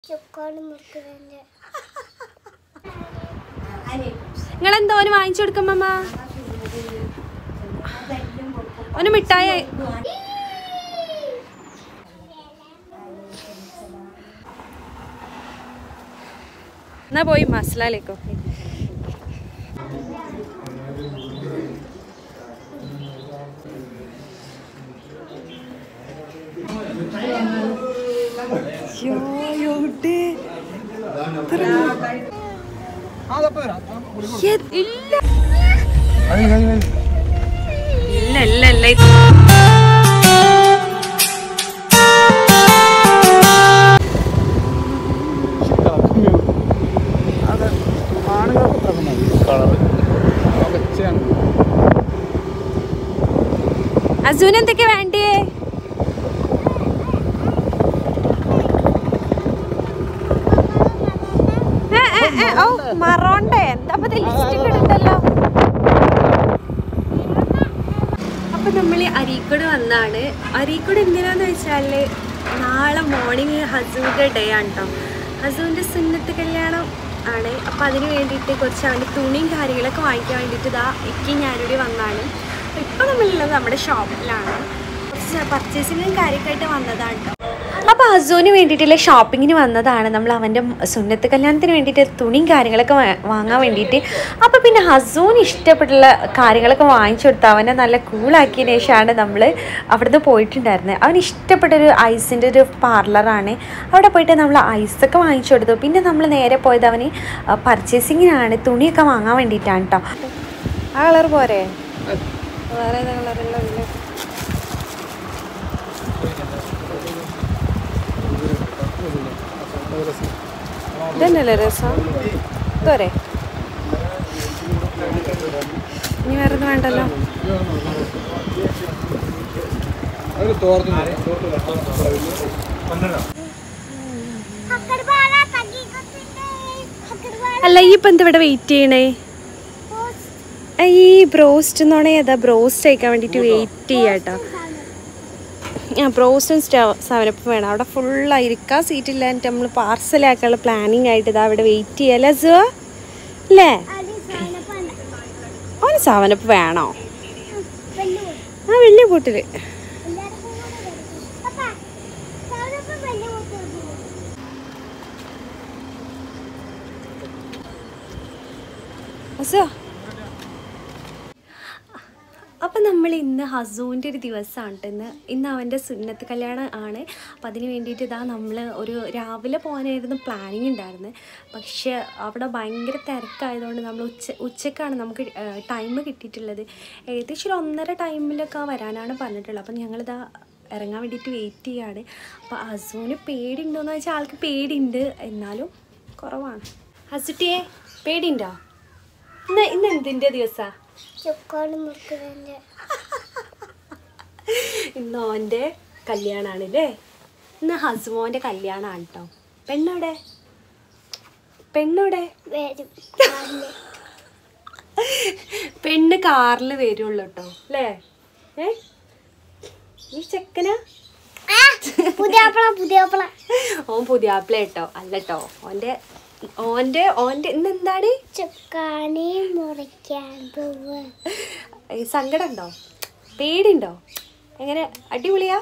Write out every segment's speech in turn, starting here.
ചുക്കോട് മുറിക്കുന്നുണ്ട് നിങ്ങൾ എന്താ ഓന് വാങ്ങിച്ചു കൊടുക്കും മമ്മ ഓന് മിഠായി എന്നാ പോയി മസാലയിലേക്കോ ഇല്ല ഇല്ല ഇല്ല ഇല്ല അസൂന് എന്തൊക്കെ വേണ്ടിയേ ഏ, ഏ, ഏ, ഓ മറോണ്ടേ എന്താ ലിസ്റ്റിക് ഇടണ്ടല്ലോ അപ്പൊ നമ്മൾ അരീക്കോട് വന്നാണ് അരീക്കോട് എന്തിനാന്ന് വെച്ചാല് നാളെ മോർണിംഗ് ഹസൂന്റെ ഡേ ആണ് കേട്ടോ ഹസൂന്റെ സുന്നത്ത് കല്യാണം ആണ് അപ്പൊ അതിന് വേണ്ടിയിട്ട് കുറച്ച് അവന്റെ തുണിയും കാര്യങ്ങളൊക്കെ വാങ്ങിക്കാൻ വേണ്ടിയിട്ട് ഇതാ എനിക്ക് ഞാനിവിടെ വന്നാണ് അപ്പൊ ഇപ്പൊ നമ്മളുള്ളത് നമ്മുടെ ഷോപ്പിലാണ് കുറച്ച് പർച്ചേസിങ്ങും കാര്യമൊക്കെ ആയിട്ട് വന്നതാണ് കേട്ടോ അപ്പോൾ അസൂന് വേണ്ടിയിട്ടുള്ള ഷോപ്പിങ്ങിന് വന്നതാണ് നമ്മൾ അവൻ്റെ സുന്നത്ത് കല്യാണത്തിന് വേണ്ടിയിട്ട് തുണിയും കാര്യങ്ങളൊക്കെ വാ- വാങ്ങാൻ വേണ്ടിയിട്ട് അപ്പോൾ പിന്നെ ഹസൂന് ഇഷ്ടപ്പെട്ടുള്ള കാര്യങ്ങളൊക്കെ വാങ്ങിച്ചു കൊടുത്തു അവനെ നല്ല കൂളാക്കിയതിന് ശേഷമാണ് നമ്മൾ അവിടുന്ന് പോയിട്ടുണ്ടായിരുന്നത് അവന് ഇഷ്ടപ്പെട്ടൊരു ഐസിൻ്റെ ഒരു പാർലറാണ് അവിടെ പോയിട്ട് നമ്മൾ ഐസൊക്കെ വാങ്ങിച്ചു കൊടുത്തു പിന്നെ നമ്മൾ നേരെ പോയത് അവന് പർച്ചേസിങ്ങിനാണ് തുണിയൊക്കെ വാങ്ങാൻ വേണ്ടിയിട്ടാണ് കേട്ടോ ആ കളർ പോരെ വേറെ ഏതാ കളറുള്ള ഇതന്നെയല്ലേ രസം ഇതോരെ ഇനി വേറെ ഒന്നും വേണ്ടല്ലോ അക്കട് പാടാ തഗ്ഗിക്കൊത്തിന്റെ അക്കട് പാടാ അല്ല ഈ ഇപ്പം എന്താ ഇവിടെ വെയിറ്റ് ചെയ്യണേ ആ, ഈ ബ്രോസ്റ്റ് എന്ന് പറഞ്ഞാൽ ഏതാ ബ്രോസ്റ്റ് കഴിക്കാൻ വേണ്ടിയിട്ട് വെയിറ്റ് ചെയ്യാട്ടോ ആ ബ്രോസ്റ്റും സെവനപ്പ് വേണം അവിടെ ഫുള്ളായിരിക്കാൻ സീറ്റില്ല എന്നിട്ട് നമ്മൾ പാർസലാക്കാനുള്ള പ്ലാനിങ് ആയിട്ട് ഇതാ അവിടെ വെയിറ്റ് ചെയ്യാം ലസുവ അല്ലേ അത് സാധനപ്പാണ് അവന് സെവനപ്പ് വേണോ വെല്ലു ആ വലിയ കൂട്ടില് എല്ലാവർക്കും കൂടെ വരും പപ്പാ സാധനപ്പം വെല്ലു കൊടുത്തു അസുഖ അപ്പം നമ്മൾ ഇന്ന് ഹസൂൻ്റെ ഒരു ദിവസമാണ് ട്ടോ ഇന്ന് ഇന്ന് അവൻ്റെ സുന്നത്ത് കല്യാണം ആണ് അപ്പം അതിന് വേണ്ടിയിട്ട് ഇതാ നമ്മൾ ഒരു രാവിലെ പോകാനായിരുന്നു പ്ലാനിങ് ഉണ്ടായിരുന്നത് പക്ഷേ അവിടെ ഭയങ്കര തിരക്കായതുകൊണ്ട് നമ്മൾ ഉച്ച ഉച്ചക്കാണ് നമുക്ക് ടൈം കിട്ടിയിട്ടുള്ളത് ഏകദേശം ഒരു ഒന്നര ടൈമിലൊക്കെ വരാനാണ് പറഞ്ഞിട്ടുള്ളത് അപ്പം ഞങ്ങളിതാ ഇറങ്ങാൻ വേണ്ടിയിട്ട് വെയിറ്റ് ചെയ്യാണ് അപ്പോൾ ഹസൂന് പേടിയുണ്ടോയെന്ന് വെച്ചാൽ ആൾക്ക് പേടിയുണ്ട് എന്നാലും കുറവാണ് ഹസുട്ടിയെ പേടിയുണ്ടോ ഇന്ന് ഇന്ന് എന്തിൻ്റെ ദിവസമാണ് ചുക്കോട് മുറിക്കുന്നുണ്ട് ഇന്ന് ഓൻ്റെ കല്യാണമാണ് അല്ലേ ഇന്ന് ഹസ്മോൻ്റെ കല്യാണമാണ് കേട്ടോ പെണ്ണോടെ പെണ്ണോടെ വരും ആരില്? പെണ്ണ് കാറിൽ വരുള്ളൂ കേട്ടോ അല്ലേ ഏ ഈ ചെക്കനാ ആ, പുതിയാപ്പള പുതിയാപ്പള ഓൻ പുതിയാപ്പിള കേട്ടോ അല്ല കേട്ടോ ഓൻ്റെ ഓൻ്റെ ഓൻ്റെ ഇന്ന് എന്താണ് ചുക്കാണി മുറിക്കാൻ പോവ് ഈ സങ്കടം ഉണ്ടോ പേടിയുണ്ടോ എങ്ങനെ അടിപൊളിയാ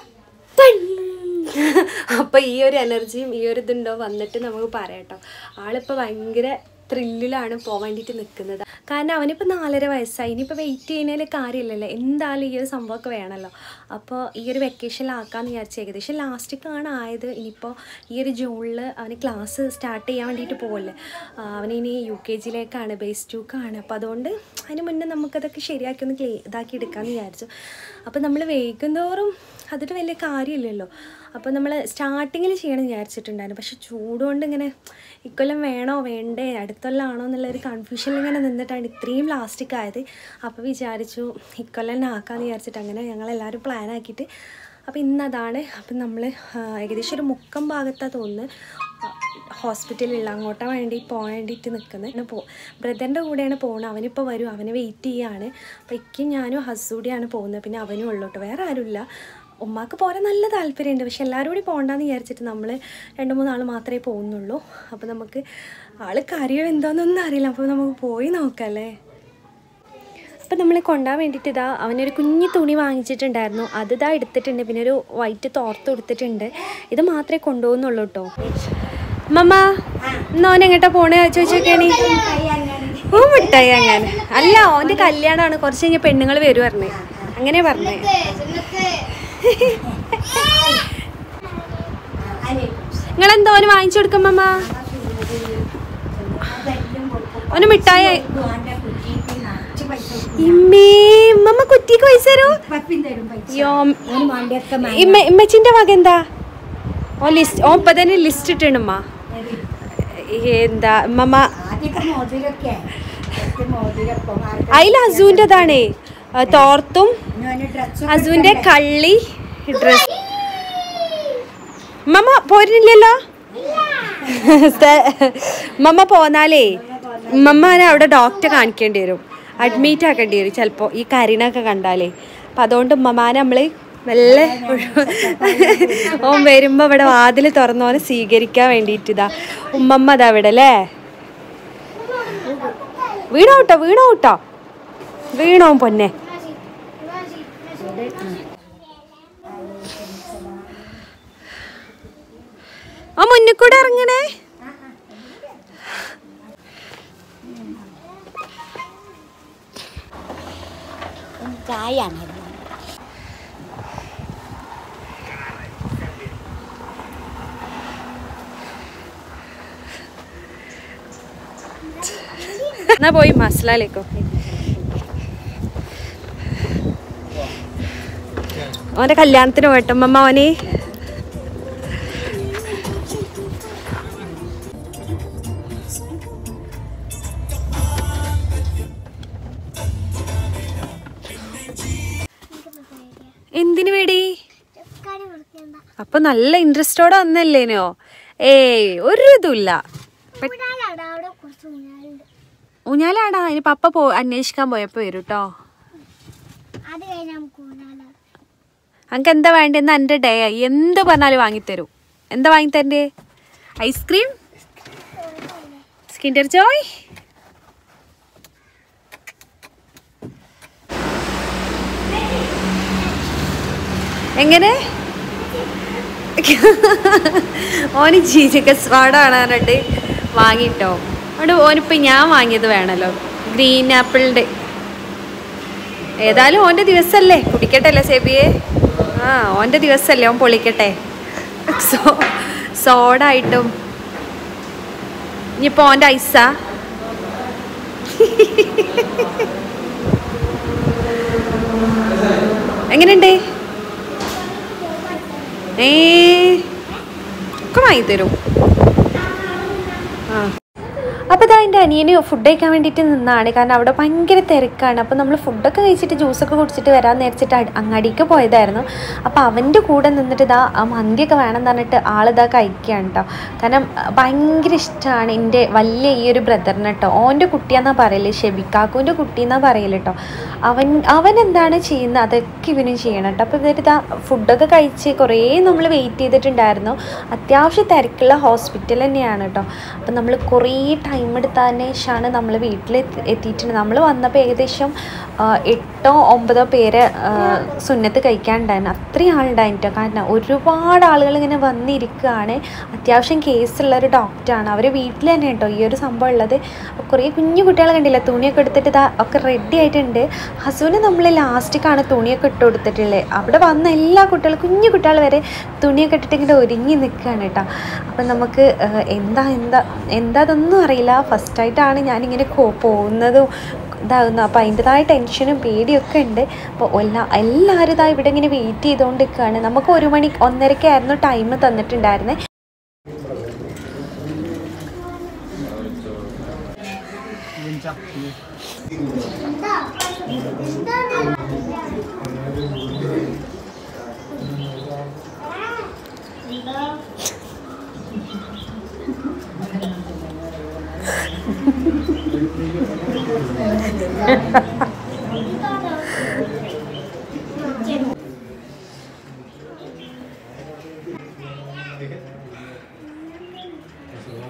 അപ്പൊ ഈ ഒരു എനർജിയും ഈ ഒരു ഇതുണ്ടോ വന്നിട്ട് നമുക്ക് പറയാട്ടോ ആളിപ്പോ ഭയങ്കര ത്രില്ലിലാണ് പോകാൻ വേണ്ടിയിട്ട് നിൽക്കുന്നത് കാരണം അവനിപ്പോൾ നാലര വയസ്സായി ഇനിയിപ്പോൾ വെയിറ്റ് ചെയ്യുന്നതിൽ കാര്യമില്ലല്ലോ എന്തായാലും ഈ ഒരു സംഭവമൊക്കെ വേണമല്ലോ അപ്പോൾ ഈ ഒരു വെക്കേഷനിലാക്കാമെന്ന് വിചാരിച്ചു ഏകദേശം ലാസ്റ്റിക്കാണ് ആയത് ഇനിയിപ്പോൾ ഈ ഒരു ജൂണിൽ അവന് ക്ലാസ് സ്റ്റാർട്ട് ചെയ്യാൻ വേണ്ടിയിട്ട് പോകല്ലേ അവനിനി യു കെ ജിയിലേക്കാണ് ബേസ് ടൂക്കാണ് അപ്പോൾ അതുകൊണ്ട് അതിന് മുന്നേ നമുക്കതൊക്കെ ശരിയാക്കി ഒന്ന് ക്ലീ ഇതാക്കി എടുക്കാമെന്ന് വിചാരിച്ചു അപ്പോൾ നമ്മൾ വൈകുന്തോറും അതൊരു വലിയ കാര്യമില്ലല്ലോ അപ്പോൾ നമ്മൾ സ്റ്റാർട്ടിങ്ങിൽ ചെയ്യണം വിചാരിച്ചിട്ടുണ്ടായിരുന്നു പക്ഷെ ചൂടുകൊണ്ട് ഇങ്ങനെ ഇക്കൊല്ലം വേണോ വേണ്ടേ അടുത്തൊല്ലാണോ എന്നുള്ള ഒരു കൺഫ്യൂഷനിൽ ഇങ്ങനെ നിന്നിട്ടാണ് ഇത്രയും ലാസ്റ്റിക് ആയത് അപ്പോൾ വിചാരിച്ചു ഇക്കൊല്ലം തന്നെ ആക്കാമെന്ന് വിചാരിച്ചിട്ട് അങ്ങനെ ഞങ്ങളെല്ലാവരും പ്ലാൻ ആക്കിയിട്ട് അപ്പോൾ ഇന്നതാണ് അപ്പം നമ്മൾ ഏകദേശം ഒരു മുക്കം ഭാഗത്താണ് തോന്നുന്നത് ഹോസ്പിറ്റലിലുള്ള അങ്ങോട്ടാണ് വേണ്ടി പോകാൻ വേണ്ടിയിട്ട് നിൽക്കുന്നത് പോ ബ്രദറിൻ്റെ കൂടെയാണ് പോകുന്നത് അവനിപ്പോൾ വരും അവനെ വെയിറ്റ് ചെയ്യാണ് അപ്പോൾ ഇക്കും ഞാനും ഹസ്സൂടിയാണ് പോകുന്നത് പിന്നെ അവനും ഉള്ളൂ കേട്ടോ വേറെ ആരുമില്ല ഉമ്മാക്ക് പോരാൻ നല്ല താല്പര്യമുണ്ട് പക്ഷെ എല്ലാവരും കൂടി പോകണ്ടെന്ന് വിചാരിച്ചിട്ട് നമ്മൾ രണ്ട് മൂന്നാൾ മാത്രമേ പോകുന്നുള്ളൂ അപ്പോൾ നമുക്ക് ആൾ കാര്യമോ എന്താണെന്നൊന്നും അറിയില്ല അപ്പോൾ നമുക്ക് പോയി നോക്കാം അല്ലേ അപ്പം നമ്മൾ കൊണ്ടുപോകാൻ വേണ്ടിയിട്ട് ഇതാ അവനൊരു കുഞ്ഞു തുണി വാങ്ങിച്ചിട്ടുണ്ടായിരുന്നു അത് ഇതാ എടുത്തിട്ടുണ്ട് പിന്നെ ഒരു വൈറ്റ് തോർത്ത് കൊടുത്തിട്ടുണ്ട് ഇത് മാത്രമേ കൊണ്ടുപോകുന്നുള്ളൂ കേട്ടോ മമ്മ എന്നാ ഓൻ എങ്ങോട്ടാ പോണേ ചോദിച്ചോക്കേണി ഓ മിഠായി അങ്ങനെ അല്ല ഓൻ്റെ കല്യാണമാണ് കുറച്ച് കഴിഞ്ഞ് പെണ്ണുങ്ങൾ വരും പറഞ്ഞേ അങ്ങനെ പറഞ്ഞേ നിങ്ങൾ എന്താ ഓന് വാങ്ങിച്ചു കൊടുക്കും മമ്മ ഓന് മിഠായി ഇമ്മേ മമ്മ കുറ്റിക്ക് പൈസ തരൂ യോ ഇമ്മ ഇമ്മച്ചിന്റെ വക എന്താ ഓ ലിസ്റ്റ് ഓ ഇപ്പൊ തന്നെ ലിസ്റ്റ് ഇട്ടുണ്ടമ്മ എന്താ മമ്മ അതിൽ അസുവിൻ്റെതാണേ തോർത്തും അസുവിന്റെ കള്ളി ഡ്രസ് മമ്മ പോരുന്നില്ലല്ലോ മമ്മ പോന്നാലേ മമ്മനെ അവിടെ ഡോക്ടറെ കാണിക്കേണ്ടി വരും അഡ്മിറ്റ് ആക്കേണ്ടി വരും ചിലപ്പോൾ ഈ കരീനൊക്കെ കണ്ടാലേ അപ്പം അതുകൊണ്ട് ഉമ്മമാനെ നമ്മൾ മെല്ലെ ഓൻ വരുമ്പോൾ ഇവിടെ വാതിൽ തുറന്നോനെ സ്വീകരിക്കാൻ വേണ്ടിയിട്ട് ഇതാ ഉമ്മമ്മ അതാ ഇവിടെ അല്ലേ വീണോ കേട്ടോ വീണോ കേട്ടോ വീണോ പൊന്നെ ആ മുന്നിൽ കൂടെ ഇറങ്ങണേ ചായാണ് എന്നാ പോയി മസാലേക്കോ ഓന്റെ കല്യാണത്തിന് പോയിട്ടമ്മ ഓനെ എന്തിനു വേടി അപ്പൊ നല്ല ഇൻട്രസ്റ്റോടെ വന്നല്ലേനോ ഏയ് ഒരു ഇതുമില്ല അവിടെ കുറച്ച് ഊഞ്ഞാലുണ്ട് ഊഞ്ഞാലാടാ ഇനി പപ്പ പോ അന്വേഷിക്കാൻ പോയപ്പോ വരും കേട്ടോ അത് കഴിഞ്ഞ് നമുക്ക് ഊഞ്ഞാലാണ് അനക്ക് എന്താ വേണ്ടെന്ന് എൻ്റെ ഡേ എന്ത് പറഞ്ഞാലും വാങ്ങിത്തരൂ എന്താ വാങ്ങിത്തരണ്ടേ ഐസ്ക്രീം സ്കിൻഡർ ജോയ് എങ്ങനെ ഓന് ചിക്കൻ സ്വാഡാണ് പറഞ്ഞിട്ട് വാങ്ങിട്ടോ അവിടെ ഓനിപ്പോൾ ഞാൻ വാങ്ങിയത് വേണമല്ലോ ഗ്രീൻ ആപ്പിളിൻ്റെ ഏതായാലും ഓൻ്റെ ദിവസമല്ലേ കുടിക്കട്ടെ അല്ലേ സെബിയെ ആ ഓൻ്റെ ദിവസമല്ലേ ഓൻ പൊളിക്കട്ടെ സോ സോഡ ആയിട്ടും ഇനിയിപ്പോൾ ഓൻ്റെ ഐസാ എങ്ങനെയുണ്ട് ഏ ഒക്കെ വാങ്ങിത്തരും ആ അപ്പോൾ ഇതാ എൻ്റെ അനിയന് ഫുഡ് കഴിക്കാൻ വേണ്ടിയിട്ട് നിന്നാണ് കാരണം അവിടെ ഭയങ്കര തിരക്കാണ് അപ്പോൾ നമ്മൾ ഫുഡൊക്കെ കഴിച്ചിട്ട് ജ്യൂസൊക്കെ കുടിച്ചിട്ട് വരാൻ നേരിച്ചിട്ട് അട് അങ്ങാടിക്ക് പോയതായിരുന്നു അപ്പോൾ അവൻ്റെ കൂടെ നിന്നിട്ട് ഇതാ ആ മന്തിയൊക്കെ വേണം എന്ന് പറഞ്ഞിട്ട് ആളിതാ കഴിക്കുകയാണ് കേട്ടോ കാരണം അഹ് ഭയങ്കര ഇഷ്ടമാണ് എൻ്റെ വലിയ ഈ ഒരു ബ്രദറിനെ കേട്ടോ ഓൻ്റെ കുട്ടിയാന്നാ പറയല് ഷെബിക്കാക്കുവിൻ്റെ കുട്ടിയെന്നാ പറയല് കേട്ടോ അവൻ അവൻ എന്താണ് ചെയ്യുന്നത് അതൊക്കെ ഇവനും ചെയ്യണം കേട്ടോ അപ്പോൾ ഇവരിതാ ഫുഡൊക്കെ കഴിച്ച് കുറേ നമ്മൾ വെയിറ്റ് ചെയ്തിട്ടുണ്ടായിരുന്നു അത്യാവശ്യം തിരക്കുള്ള ഹോസ്പിറ്റൽ തന്നെയാണ് കേട്ടോ അപ്പം നമ്മൾ കുറേ ടൈം എടുത്തതിന് ശേഷമാണ് നമ്മൾ വീട്ടിൽ എത്തിയിട്ടുണ്ട് നമ്മൾ വന്നപ്പോൾ ഏകദേശം ആ, എട്ടോ ഒമ്പതോ പേര് ആ, സുന്നത്ത് കഴിക്കാനുണ്ടായിരുന്നു അത്രയും ആളുണ്ടായിരുന്നു കേട്ടോ കാരണം ഒരുപാട് ആളുകൾ ഇങ്ങനെ വന്നിരിക്കുകയാണ് അത്യാവശ്യം കേസുള്ള ഒരു ഡോക്ടറാണ് അവർ വീട്ടിൽ തന്നെ കേട്ടോ ഈ ഒരു സംഭവം ഉള്ളത് അപ്പോൾ കുറേ കുഞ്ഞു കുട്ടികളെ കണ്ടില്ല തുണിയൊക്കെ എടുത്തിട്ട് ഇതാ ഒക്കെ റെഡി ആയിട്ടുണ്ട് ഹസുവിന് നമ്മൾ ലാസ്റ്റിക്കാണ് തുണിയൊക്കെ ഇട്ട് കൊടുത്തിട്ടുള്ളത് അവിടെ വന്ന എല്ലാ കുട്ടികളും കുഞ്ഞു കുട്ടികൾ വരെ തുണിയൊക്കെ ഇട്ടിട്ട് ഇങ്ങനെ ഒരുങ്ങി നിൽക്കുകയാണ് കേട്ടോ അപ്പം നമുക്ക് ഏഹ്, എന്താ എന്താ എന്താ അതൊന്നും അറിയില്ല ഫസ്റ്റായിട്ടാണ് ഞാനിങ്ങനെ കോ- പോകുന്നതും ഇതാകുന്നു അപ്പോൾ അതിൻ്റെതായ ടെൻഷനും പേടിയൊക്കെ ഉണ്ട് അപ്പോൾ എല്ലാ എല്ലാവരും ഇതാ ഇവിടെ ഇങ്ങനെ വെയിറ്റ് ചെയ്തുകൊണ്ട് നിൽക്കുകയാണ് നമുക്ക് ഒരു മണി ഒന്നരക്കായിരുന്നു ടൈം തന്നിട്ടുണ്ടായിരുന്നത്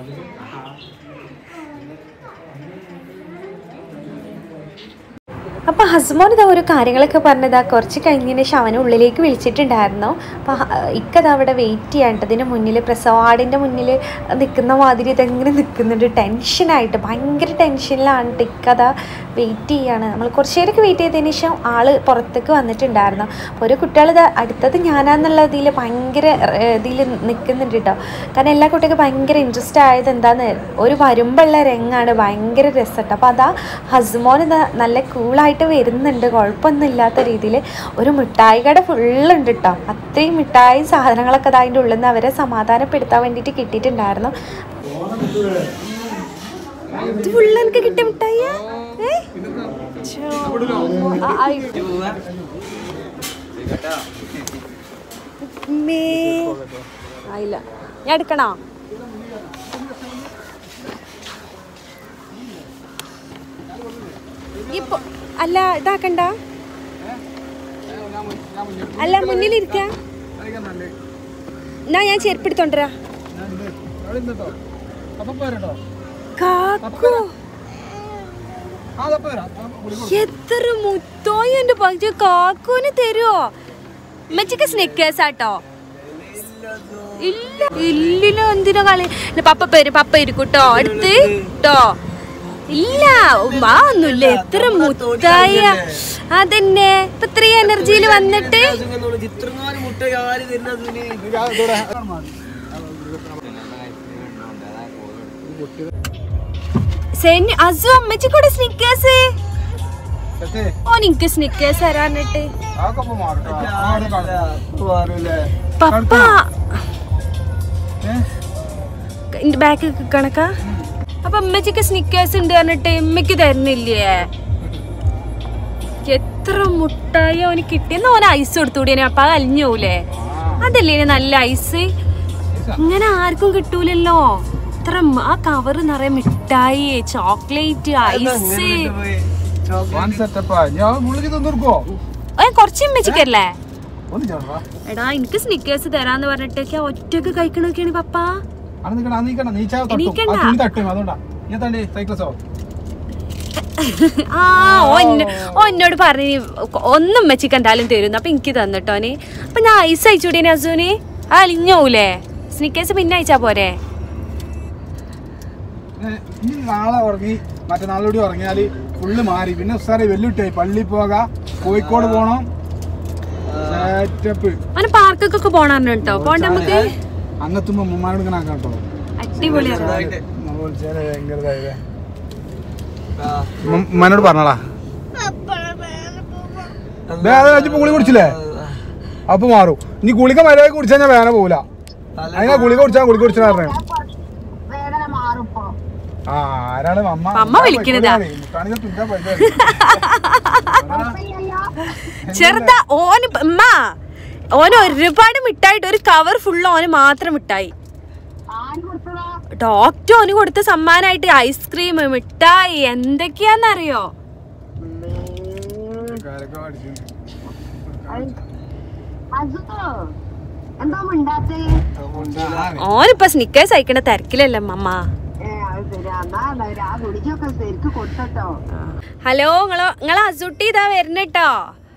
അപ്പോൾ ഹസ്ബോൻ ഇതാ ഓരോ കാര്യങ്ങളൊക്കെ പറഞ്ഞതാ കുറച്ച് കഴിഞ്ഞതിന് ശേഷം അവനെ ഉള്ളിലേക്ക് വിളിച്ചിട്ടുണ്ടായിരുന്നു അപ്പോൾ ഇക്കത് അവിടെ വെയിറ്റ് ചെയ്യാണ്ട് ഇതിന് മുന്നിൽ പ്രസവാടിൻ്റെ മുന്നിൽ നിൽക്കുന്ന മാതിരി ഇതെങ്ങനെ നിൽക്കുന്നുണ്ട് ടെൻഷനായിട്ട് ഭയങ്കര ടെൻഷനിലാണ് ഇക്കത വെയിറ്റ് ചെയ്യാണ് നമ്മൾ കുറച്ച് നേരമൊക്കെ വെയിറ്റ് ചെയ്തതിന് ശേഷം ആൾ പുറത്തേക്ക് വന്നിട്ടുണ്ടായിരുന്നു അപ്പോൾ ഒരു കുട്ടികൾ ഇത് അടുത്തത് ഞാനാന്നുള്ള ഇതിൽ ഭയങ്കര ഇതിൽ നിൽക്കുന്നുണ്ട് കേട്ടോ കാരണം എല്ലാ കുട്ടികൾക്കും ഭയങ്കര ഇൻട്രസ്റ്റ് ആയത് എന്താന്ന് ഒരു വരുമ്പുള്ള രംഗാണ് ഭയങ്കര രസട്ടോ അപ്പോൾ അതാ ഹസ്മോൻ ഇതാ നല്ല കൂളായിട്ട് വരുന്നുണ്ട് കുഴപ്പമൊന്നും ഇല്ലാത്ത രീതിയിൽ ഒരു മിഠായി കട ഫുള്ളുണ്ട് കേട്ടോ അത്രയും മിഠായി സാധനങ്ങളൊക്കെ അതാ അതിൻ്റെ ഉള്ളിൽ നിന്ന് അവരെ സമാധാനപ്പെടുത്താൻ വേണ്ടിയിട്ട് കിട്ടിയിട്ടുണ്ടായിരുന്നു ഇത് ഫുള്ള് എനിക്ക് കിട്ടിയ മിഠായിയാ ഏ? ഛോ. ആ, ആ, മേ. ആയില്ല ഞാൻ എടുക്കണോ ഇപ്പൊ അല്ല ഇതാക്കണ്ട അല്ല മുന്നിലിരിക്ക എന്നാ ഞാൻ ചെരുപ്പെടുത്തോണ്ടരാ കാക്കോ എത്ര മുത്തോയി എന്റെ പക്ഷെ കാക്കൂന് തരുവോ ഉമ്മച്ചിക്ക് സ്നിക്കേഴ്സ് ആട്ടോ ഇല്ല ഇല്ലില്ല എന്തിനാ കളി ഇല്ല, പപ്പ പേര് പപ്പ ഇരിക്കൂട്ടോ അടുത്ത് ട്ടോ ഇല്ല ഉമ്മ ഒന്നുമില്ല എത്ര മുത്തായ അതന്നെ ഇപ്പൊ ഇത്രയും എനർജിയിൽ വന്നിട്ട് ചിത്രങ്ങാനും മുട്ട ആര് തരുന്നതിന് സെന്നി അസു അമ്മച്ചി കൂടെ സ്നിക്കേഴ്സ് ഓ നിക്ക് സ്നിക്കേഴ്സ് തരാനിട്ട് പപ്പ എന്റെ ബാക്ക് കണക്കാ അപ്പൊ അമ്മച്ചിക്ക് സ്നിക്കേഴ്സ് ഉണ്ട് പറഞ്ഞിട്ട് അമ്മയ്ക്ക് തരുന്നില്ലേ എത്ര മുട്ടായി അവന് കിട്ടിയെന്ന് ഓന് ഐസ് കൊടുത്തുകൂടി അപ്പൊ അത് അലിഞ്ഞു പോലേ അതല്ലേ ഇനി നല്ല ഐസ് ഇങ്ങനെ ആർക്കും കിട്ടൂലല്ലോ ഇത്ര മ- ആ കവറ് നിറയെ മിഠായി ചോക്ലേറ്റ് ഐസ് ഞാൻ മുള്ളിക്ക് തന്നിർക്കോ ഏ കുറച്ച് അമ്മച്ചിക്കല്ലേ ഒന്ന് ചേട്ടാ എടാ എനിക്ക് സ്നിക്കേഴ്സ് തരാന്ന് പറഞ്ഞിട്ടൊക്കെ ഒറ്റക്ക് കഴിക്കണൊക്കെയാണ് പപ്പ അത് നിൽക്കണം അത് നീക്കണം നീച്ചാ തട്ടും എണീക്കണ്ട. ആ തുണി തട്ടും അതുകൊണ്ടാ ഞാൻ തള്ളി സൈക്ലസോ ആ ഓ എന്നെ- ഓ എന്നോട് പറഞ്ഞു ഒന്നും മെച്ചിക്ക് എന്തായാലും തരുന്നു അപ്പൊ എനിക്ക് തന്നിട്ടോന് അപ്പൊ ഞാൻ ഐസ് അയച്ചുകൂടി അസൂന് ആ അലിഞ്ഞോലേ സ്നിക്കേഴ്സ് പിന്നെ അയച്ചാ പോരെ ഇനി നാളെ ഉറങ്ങി മറ്റന്നാളോടി ഉറങ്ങിയാല് ഫുള്ള് മാറി പിന്നെ സാറേ വെല്ലുട്ടായി പള്ളി പോകാം കോഴിക്കോട് പോണം സെറ്റപ്പ് അവന് പാർക്കൊക്കെ പോണാണ് കേട്ടോ പോണ്ട നമുക്ക് അങ്ങെത്തുമ്പോ ഉമ്മമാരോട് ഇങ്ങനെ ആക്കാം കേട്ടോ അടിപൊളിയാണ് നമ്മൾ വിളിച്ചാല് ഭയങ്കര ഇതായതേ. ഉമ്മ- ഉമ്മാനോട് പറഞ്ഞോളാ ദേ, അത് കഴിച്ച് ഗുളിക കുടിച്ചില്ലേ അപ്പൊ മാറും ഇനി ഗുളിക മര്യാദ കുടിച്ചാൽ ഞാൻ വേന പോവില്ല അതിനാ ഗുളിക കുടിച്ചാൽ ഗുളിക കുടിച്ചാൽ പറഞ്ഞു ആ ആരാണ് അമ്മ അമ്മ വിളിക്കണതാ. മുട്ടാണികൾ തിന്നാൻ പറ്റില്ല. ചെറുതാ ഓന് പ- ഉമ്മ ഓന് ഒരുപാട് മിഠായിട്ട് ഒരു കവർ ഫുള്ള് ഓന് മാത്രം മിഠായി ഡോക്ടർ ഓന് കൊടുത്ത സമ്മാനായിട്ട് ഐസ്ക്രീം മിഠായി എന്തൊക്കെയാന്നറിയോ കാലൊക്കെ അടിച്ചു. എന്താ മിണ്ടാത്തേ ഓനിപ്പോ സ്നിക്കേഴ്സ് അയക്കണ തിരക്കിലല്ലേ മമ്മ ഏ അത് ശരി എന്നാ എന്നാ ആ ഗുളികയൊക്കെ ശരിക്ക് കൊടുത്തട്ടോ ഹലോ നിങ്ങളോ നിങ്ങളെ അസുട്ടി ഇതാ വരുന്നട്ടോ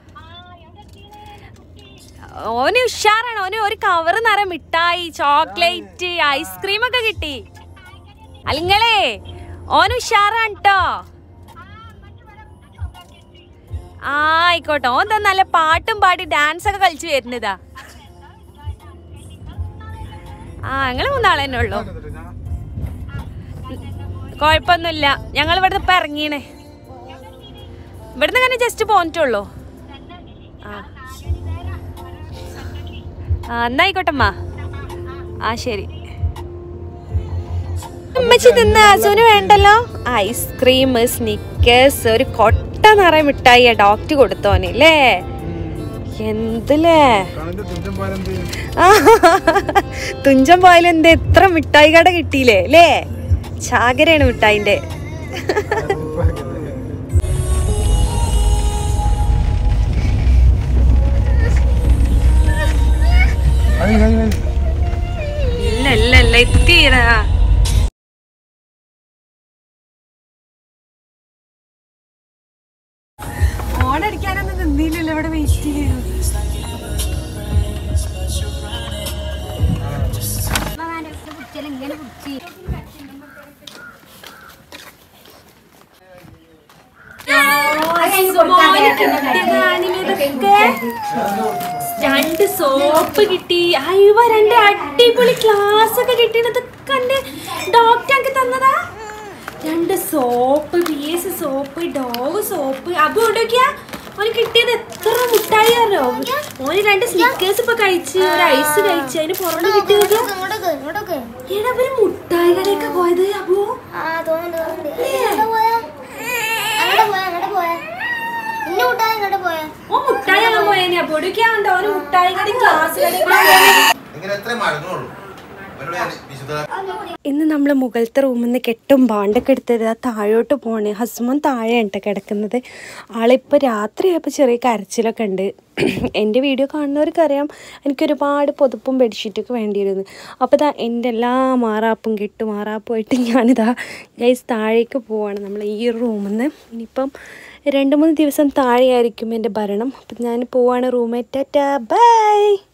ഓന് ഉഷാറാണ് ഓന് ഒരു കവർ നിറയെ മിഠായി ചോക്ലേറ്റ് ഐസ്ക്രീം ഒക്കെ കിട്ടി അല്ലിങ്ങളേ ഓന് ഉഷാറാണ് കേട്ടോ ആ ആയിക്കോട്ടെ ഓൻ തന്നെ നല്ല പാട്ടും പാടി ഡാൻസ് ഒക്കെ കളിച്ച് വരുന്നതാ ആ ഞങ്ങള് മൂന്നാളെ തന്നെ ഉള്ളു കുഴപ്പമൊന്നുമില്ല ഞങ്ങൾ ഇവിടുന്ന് ഇപ്പൊ ഇറങ്ങീണ് ഇവിടുന്ന് ഇങ്ങനെ ജസ്റ്റ് പോന്നിട്ടുള്ളൂ ആ ആ എന്നാ ആയിക്കോട്ടമ്മ ആ ശരി അമ്മച്ചി തിന്ന അസുവിന് വേണ്ടല്ലോ ഐസ്ക്രീം സ്നിക്കേഴ്സ് ഒരു കൊട്ട നിറയെ മിഠായിയാ ഡോക്ടർ കൊടുത്തോനെ അല്ലേ എന്തല്ലേ കണ്ണിന്റെ തുഞ്ചൻ പാലെന്ത്? തുഞ്ചൻ പോയാലും എന്താ എത്ര മിഠായി കട കിട്ടിയില്ലേ അല്ലേ ചാകരയാണ് മിഠായിന്റെ കഴി, കഴി, കഴി. ഇല്ല ഇല്ല ഇല്ല എത്തിയതാ വന്നില്ലല്ലോ ഇവിടെ വെയിറ്റ് ചെയ്യണം ഇങ്ങനെ കുടിച്ച് രണ്ട് സോപ്പ് കിട്ടി അയ്യോ രണ്ട് അടിപൊളി ക്ലാസ് ഒക്കെ കിട്ടിയത് കണ്ട് ഡോക്ടർ എനിക്ക് തന്നതാ രണ്ട് soap B S soap Dove soap അപ്പൊ കൊണ്ടോക്കിയാ ഓന് കിട്ടിയത് എത്ര മുട്ടായി അറിയോ ഓന് രണ്ട് സ്നിക്കേഴ്സ് ഇപ്പൊ കഴിച്ച് ഒരു ഐസ് കഴിച്ച് അതിന് പുറമെ കിട്ടിയത് ഇങ്ങോട്ടൊക്കെ ഇങ്ങോട്ടൊക്കെ ഏടാ അവര് മുട്ടായി കടയൊക്കെ പോയത് അപ്പോ ആ തോന്നുന്നു തോന്നുന്നുണ്ട് എങ്ങോട്ട് പോയാ അങ്ങോട്ട് പോയാ അങ്ങോട്ട് പോയാ ഇന്നെ വിട്ടാ ഇങ്ങോട്ട് പോയാ ഓ മുട്ടായി അങ്ങ് പോയേനെ അപ്പൊ ഒടുക്കാണ്ടോ ഓന് മുട്ടായി കട ക്ലാസ് കടയൊക്കെ ഇങ്ങനെ എത്ര മടങ്ങുള്ളൂ അവരോട് ഞാൻ വിശുദ്ധ ഇന്ന് നമ്മൾ മുകളിലത്തെ റൂമിൽ നിന്ന് കെട്ടും ബാണ്ടൊക്കെ എടുത്തത് ആ താഴോട്ട് പോണ് ഹസ്ബൻ താഴെയാണ് ട്ടോ കിടക്കുന്നത് ആളിപ്പോൾ രാത്രിയായപ്പോൾ ചെറിയ കരച്ചിലൊക്കെ ഉണ്ട് എൻ്റെ വീഡിയോ കാണുന്നവർക്കറിയാം എനിക്ക് ഒരുപാട് പുതുപ്പും ബെഡ്ഷീറ്റൊക്കെ വേണ്ടിയിരുന്നു അപ്പോൾ ഇതാ എൻ്റെ എല്ലാ മാറാപ്പും കെട്ടും മാറാപ്പുമായിട്ട് ഞാനിതാ ഗൈസ് താഴേക്ക് പോവാണ് നമ്മൾ ഈ റൂമിൽ നിന്ന് ഇനിയിപ്പം രണ്ട് മൂന്ന് ദിവസം താഴെയായിരിക്കും എൻ്റെ ഭരണം അപ്പം ഞാൻ പോവാണ് റൂമേറ്റാ ബൈ